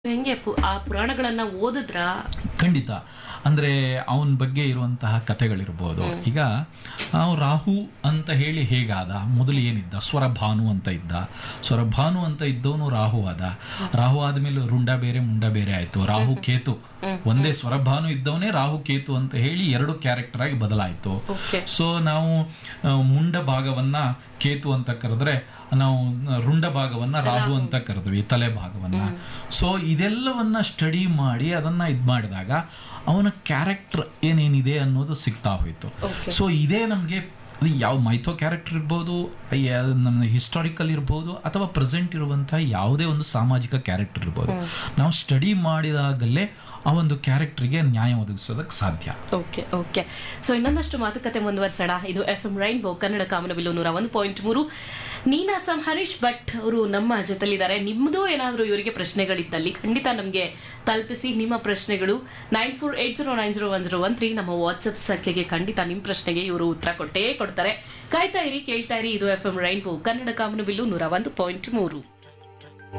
ಹೆಂಗೆ ಪು- ಆ ಪುರಾಣಗಳನ್ನ ಓದಿದ್ರ ಖಂಡಿತ ಅಂದ್ರೆ ಅವನ ಬಗ್ಗೆ ಇರುವಂತಹ ಕಥೆಗಳಿರ್ಬೋದು ಈಗ ಅವ್ ರಾಹು ಅಂತ ಹೇಳಿ ಹೇಗಾದ ಮೊದಲು ಏನಿದ್ದ ಸ್ವರಭಾನು ಅಂತ ಇದ್ದ ಸ್ವರಭಾನು ಅಂತ ಇದ್ದವನು ರಾಹು ಆದ ರಾಹು ಆದ್ಮೇಲೆ ರುಂಡ ಬೇರೆ ಮುಂಡ ಬೇರೆ ಆಯ್ತು ರಾಹು ಕೇತು ಒಂದೇ ಸ್ವರಭಾನು ಇದ್ದವನೇ ರಾಹು ಕೇತು ಅಂತ ಹೇಳಿ ಎರಡು ಕ್ಯಾರೆಕ್ಟರ್ ಆಗಿ ಬದಲಾಯಿತು ಓಕೆ ಸೊ ನಾವು ಆ, ಮುಂಡ ಭಾಗವನ್ನ ಕೇತು ಅಂತ ಕರೆದ್ರೆ ನಾವು ರುಂಡ ಭಾಗವನ್ನ ರಾಹು ಅಂತ ಕರೆದ್ವಿ ತಲೆ ಭಾಗವನ್ನ ಸೊ ಇದೆಲ್ಲವನ್ನ ಸ್ಟಡಿ ಮಾಡಿ ಅದನ್ನ ಇದ್ ಮಾಡಿದಾಗ ಅವನ ಕ್ಯಾರೆಕ್ಟರ್ ಏನೇನಿದೆ ಅನ್ನೋದು ಸಿಗ್ತಾ ಹೋಯ್ತು Okay. ಸೊ ಇದೇ ನಮಗೆ ಯಾವ ಮೈಥೋ ಕ್ಯಾರೆಕ್ಟರ್ ಇರ್ಬೋದು ಯಾ- ನಮ್ಮ ಹಿಸ್ಟಾರಿಕಲ್ ಇರ್ಬೋದು ಅಥವಾ ಪ್ರೆಸೆಂಟ್ ಇರುವಂತಹ ಯಾವುದೇ ಒಂದು ಸಾಮಾಜಿಕ ಕ್ಯಾರೆಕ್ಟರ್ ಇರ್ಬೋದು ನಾವು ಸ್ಟಡಿ ಮಾಡಿದಾಗಲೇ ಆ ಒಂದು ಕ್ಯಾರೆಕ್ಟರ್ಗೆ ನ್ಯಾಯ ಒದಗಿಸೋದಕ್ಕೆ ಸಾಧ್ಯ ಓಕೆ ಓಕೆ ಸೊ ಇನ್ನೊಂದಷ್ಟು ಮಾತುಕತೆ ಮುಂದುವರ್ಸೋಣ ಇದು ಎಫ್ ಎಂ ರೈನ್ಬೋ ಕನ್ನಡ ಕಾಮನಬಿಲ್ಲು ನೂರ ಒಂದು ಪಾಯಿಂಟ್ ಮೂರು ನೀನಾಸಂ ಹರೀಶ್ ಭಟ್ ಅವರು ನಮ್ಮ ಜೊತೆಲಿದ್ದಾರೆ ನಿಮ್ಮದು ಏನಾದರೂ ಇವರಿಗೆ ಪ್ರಶ್ನೆಗಳಿದ್ದಲ್ಲಿ ಖಂಡಿತ ನಮಗೆ ತಲುಪಿಸಿ ನಿಮ್ಮ ಪ್ರಶ್ನೆಗಳು nine four eight zero nine zero one zero one three ನಮ್ಮ ವಾಟ್ಸಪ್ ಸಂಖ್ಯೆಗೆ ಖಂಡಿತ ನಿಮ್ಮ ಪ್ರಶ್ನೆಗೆ ಇವರು ಉತ್ತರ ಕೊಟ್ಟೇ ಕೊಡ್ತಾರೆ ಕಾಯ್ತಾ ಇರಿ ಕೇಳ್ತಾ ಇರಿ ಇದು ಎಫ್ ಎಂ ರೈನ್ಬೋ ಕನ್ನಡ ಕಾಮನಬಿಲ್ಲು ನೂರ ಒಂದು ಪಾಯಿಂಟ್ ಮೂರು